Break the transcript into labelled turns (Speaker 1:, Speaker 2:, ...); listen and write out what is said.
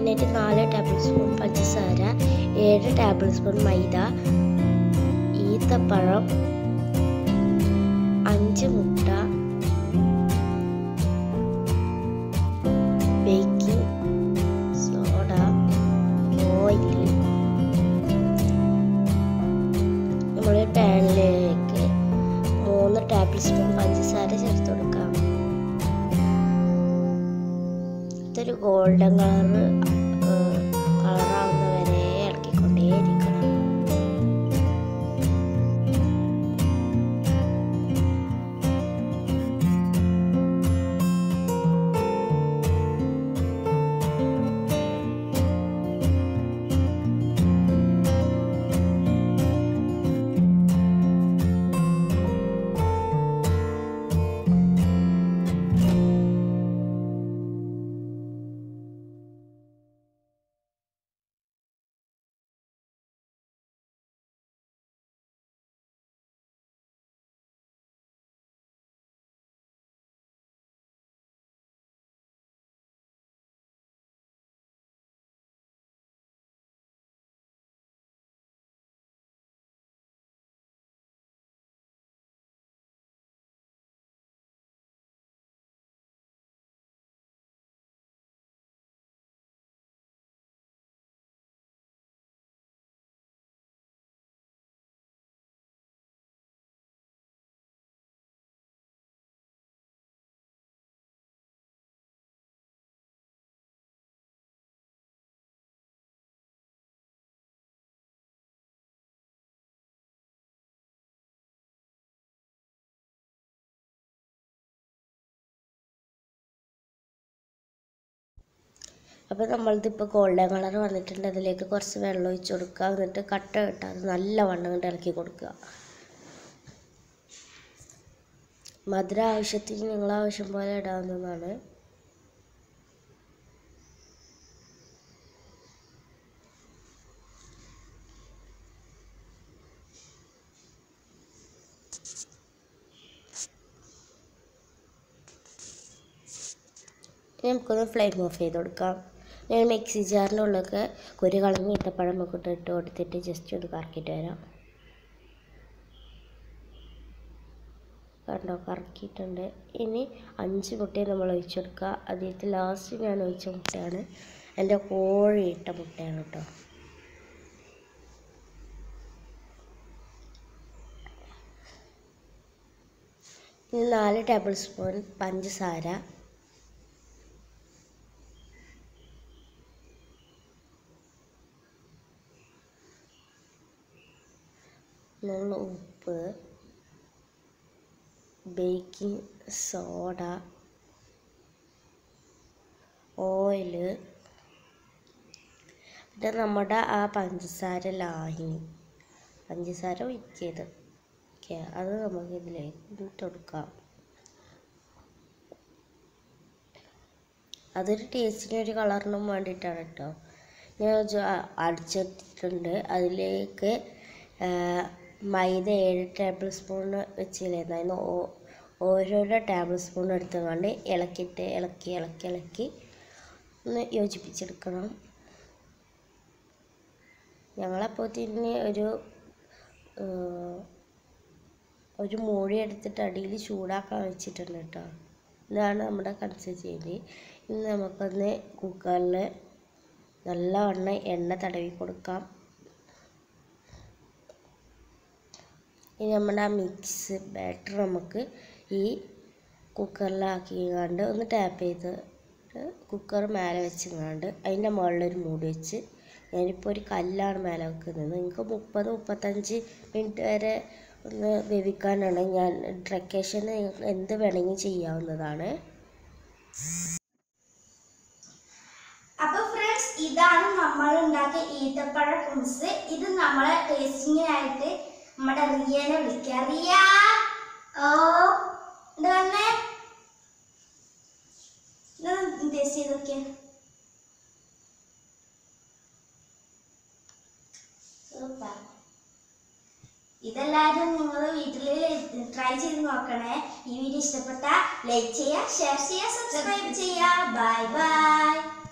Speaker 1: അതിനായിട്ട് നാല് table spoon പഞ്ചസാര ഏഴ് ടേബിൾ സ്പൂൺ മൈദ ഈത്തപ്പഴം അഞ്ച് മുട്ട ബേക്കിംഗ് സോഡ ഓയിൽ നമ്മൾ പാനിലേക്ക് മൂന്ന് ടേബിൾ സ്പൂൺ പഞ്ചസാര ചേർത്ത് കൊടുക്കാം ഇതൊരു ഗോൾഡൻ കളർ കളറാവുന്ന വരെ ഇളക്കിക്കൊണ്ടേയിരിക്കണം അപ്പോൾ നമ്മളിതിപ്പോൾ ഗോൾഡൻ കളർ വന്നിട്ടുണ്ട് അതിലേക്ക് കുറച്ച് വെള്ളം ഒഴിച്ച് കൊടുക്കുക എന്നിട്ട് കട്ട കിട്ടാതെ നല്ല വണ്ണം കൊണ്ട് ഇളക്കി കൊടുക്കുക മധുര ആവശ്യത്തിന് നിങ്ങൾ ആവശ്യം പോലെ ഇടാവുന്നതാണ് ഇനി നമുക്കൊന്ന് ഫ്ലെയിം ഓഫ് ചെയ്ത് കൊടുക്കാം ഞാൻ മിക്സി ജാറിൻ്റെ ഉള്ളിലൊക്കെ കുരു കളഞ്ഞ് ഈത്തപ്പഴം ഒക്കെ ഇട്ട് കൊടുത്തിട്ട് ജസ്റ്റ് ഒന്ന് കറക്കിയിട്ട് വരാം കണ്ടോ കറക്കിയിട്ടുണ്ട് ഇനി അഞ്ച് മുട്ടയും നമ്മൾ ഒഴിച്ചെടുക്കുക അതിലേക്ക് ലാസ്റ്റ് ഞാൻ ഒഴിച്ച മുട്ടയാണ് എൻ്റെ കോഴി ഇട്ട മുട്ടയാണ് കേട്ടോ ഇനി നാല് ടേബിൾ സ്പൂൺ പഞ്ചസാര നുള്ള ഉപ്പ് ബേക്കിംഗ് സോഡ ഓയില് പിന്നെ നമ്മുടെ ആ പഞ്ചസാര ലാഹിനി പഞ്ചസാര ഒഴിക്കിയത് ഓക്കെ അത് നമുക്ക് ഇതിലേക്ക് ഇട്ട് കൊടുക്കാം അതൊരു ടേസ്റ്റിനും ഒരു കളറിനും വേണ്ടിയിട്ടാണ് കേട്ടോ ഞാൻ ജ- അടിച്ചിട്ടുണ്ട് അതിലേക്ക് ആ, മൈദ ഏഴ് ടേബിൾ സ്പൂൺ വെച്ചില്ലായിരുന്നു അതിന് ഓ- ഓരോരോ ടേബിൾ സ്പൂൺ എടുത്തുകൊണ്ട് ഇളക്കിയിട്ട് ഇളക്കി ഇളക്കി ഇളക്കി ഒന്ന് യോജിപ്പിച്ചെടുക്കണം ഞങ്ങളപ്പോൾ തിരിഞ്ഞ് ഒരു ആ, ഒരു മൂടി എടുത്തിട്ട് അടിയിൽ ചൂടാക്കാൻ വെച്ചിട്ടുണ്ട് കേട്ടോ ഇതാണ് നമ്മുടെ കൺസിസ്റ്റൻസി ഇനി നമുക്കൊന്ന് കുക്കറിൽ നല്ലവണ്ണം എണ്ണ തടവി കൊടുക്കാം ഇനി നമ്മുടെ ആ മിക്സ് ബാറ്റർ നമുക്ക് ഈ കുക്കറിലാക്കിങ്ങാണ്ട് ഒന്ന് ടാപ്പ് ചെയ്ത് കുക്കർ മേലെ വെച്ചിങ്ങാണ്ട് അതിൻ്റെ മുകളിലൊരു മൂടി വെച്ച് ഞാനിപ്പോൾ ഒരു കല്ലാണ് മേലെ വെക്കുന്നത് നിങ്ങൾക്ക് മുപ്പത് മുപ്പത്തഞ്ച് മിനിറ്റ് വരെ ഒന്ന് വേവിക്കാനാണ് ഞാൻ ട്രക്കേഷന് നിങ്ങൾക്ക് എന്ത് വേണമെങ്കിലും ചെയ്യാവുന്നതാണ്
Speaker 2: അപ്പൊ ഫ്രണ്ട്സ് ഇതാണ് നമ്മൾ ഉണ്ടാക്കിയ ഈത്തപ്പഴ കുംസ് ഇത് നമ്മളെ ടേസ്റ്റിങ്ങിനായിട്ട് നമ്മുടെ റിയനെ വിളിക്കുക റിയ ഓ ഇത് വന്നേ ടേസ്റ്റ് ചെയ്ത് നോക്കിയ സൂപ്പർ ഇതെല്ലാവരും നിങ്ങൾ വീട്ടിൽ ട്രൈ ചെയ്ത് നോക്കണേ ഈ വീഡിയോ ഇഷ്ടപ്പെട്ട ലൈക്ക് ചെയ്യുക ഷെയർ ചെയ്യുക സബ്സ്ക്രൈബ് ചെയ്യുക ബൈ ബൈ